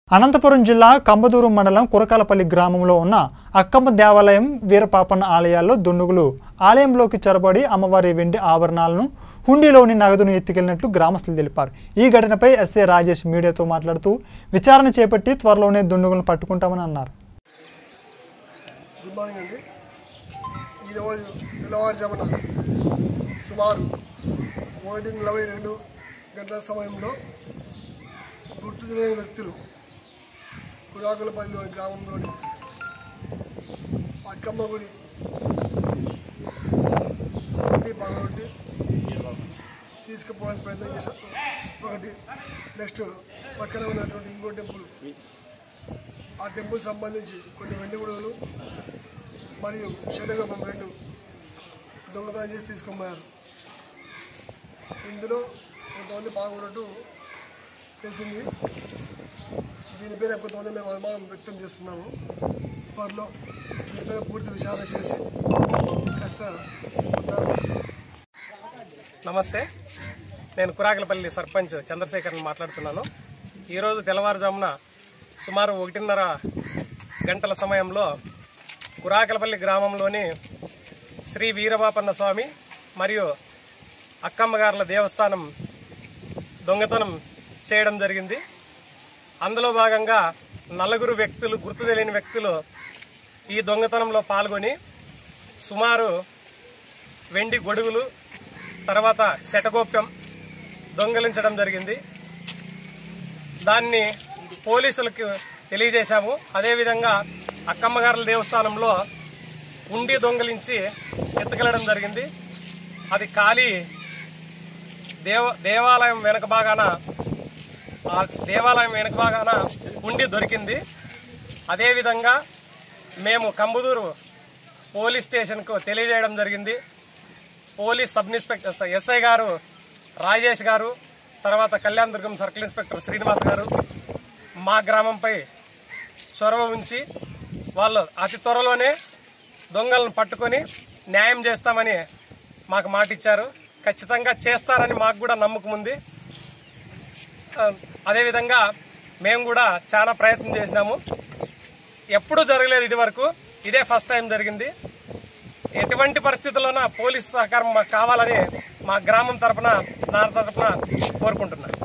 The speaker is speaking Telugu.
అనంతపురం జిల్లా కంబదూరు మండలం కురకాలపల్లి గ్రామంలో ఉన్న అక్కమ్మ దేవాలయం వీరపాపన్న ఆలయాల్లో దుండుగులు ఆలయంలోకి చొరబడి అమ్మవారి వెండి ఆభరణాలను హుండీలోని నగదును ఎత్తుకెళ్లినట్లు గ్రామస్తులు తెలిపారు ఈ ఘటనపై ఎస్ఏ రాజేష్ మీడియాతో మాట్లాడుతూ విచారణ చేపట్టి త్వరలోనే దుండుగులను పట్టుకుంటామని అన్నారు గుడ్ మార్నింగ్ అండి ఈరోజు తెల్లవారుజామున సుమారు ఒకటి నలభై రెండు గంటల సమయంలో గుర్తు తెలియని వ్యక్తులు కురాకులపల్లిలోని గ్రామంలోని అక్కమ్మ గుడి నుండి పగలొట్టి తీసుకుపోవడానికి ప్రయత్నం చేశారు ఒకటి నెక్స్ట్ పక్కన ఉన్నటువంటి ఇంకో టెంపుల్ ఆ టెంపుల్ సంబంధించి కొన్ని వెండి గుడుగులు మరియు శనగపం రెండు దొంగతనం చేసి తీసుకుపోయారు ఇందులో కొంతమంది పాల్గొన్నట్టు తెలిసింది దీనిపైన కొంతమంది మేము అనుమానం వ్యక్తం చేస్తున్నాము త్వరలో దీనిపైన పూర్తి విచారణ చేసి కాస్త కొంత నమస్తే నేను కురాకలపల్లి సర్పంచ్ చంద్రశేఖర్ని మాట్లాడుతున్నాను ఈరోజు తెల్లవారుజామున సుమారు ఒకటిన్నర గంటల సమయంలో కురాకలపల్లి గ్రామంలోని శ్రీ వీరబాపన్న స్వామి మరియు అక్కమ్మగారుల దేవస్థానం దొంగతనం చేయడం జరిగింది అందులో భాగంగా నలుగురు వ్యక్తులు గుర్తు తెలియని వ్యక్తులు ఈ దొంగతనంలో పాల్గొని సుమారు వెండి గొడుగులు తర్వాత శటగోప్యం దొంగలించడం జరిగింది దాన్ని పోలీసులకు తెలియజేశాము అదేవిధంగా అక్కమ్మగారుల దేవస్థానంలో ఉండి దొంగలించి ఎత్తుకెళ్లడం జరిగింది అది ఖాళీ దేవ దేవాలయం వెనక భాగాన ఆ దేవాలయం వెనక భాగాన ఉండి దొరికింది అదేవిధంగా మేము కంబుదూరు పోలీస్ స్టేషన్కు తెలియజేయడం జరిగింది పోలీస్ సబ్ ఇన్స్పెక్టర్ ఎస్ఐ గారు రాజేష్ గారు తర్వాత కళ్యాణ్ దుర్గం సర్కిల్ ఇన్స్పెక్టర్ శ్రీనివాస్ గారు మా గ్రామంపై చొరవ ఉంచి వాళ్ళు అతి త్వరలోనే దొంగలను పట్టుకొని న్యాయం చేస్తామని మాకు మాట ఇచ్చారు ఖచ్చితంగా చేస్తారని మాకు కూడా నమ్మకం ఉంది ఆ, అదేవిధంగా మేము కూడా చాలా ప్రయత్నం చేసినాము ఎప్పుడూ జరగలేదు ఇది వరకు ఇదే ఫస్ట్ టైం జరిగింది ఎటువంటి పరిస్థితుల్లోనా పోలీస్ సహకారం మాకు కావాలని మా గ్రామం తరపున నా తరపున కోరుకుంటున్నాను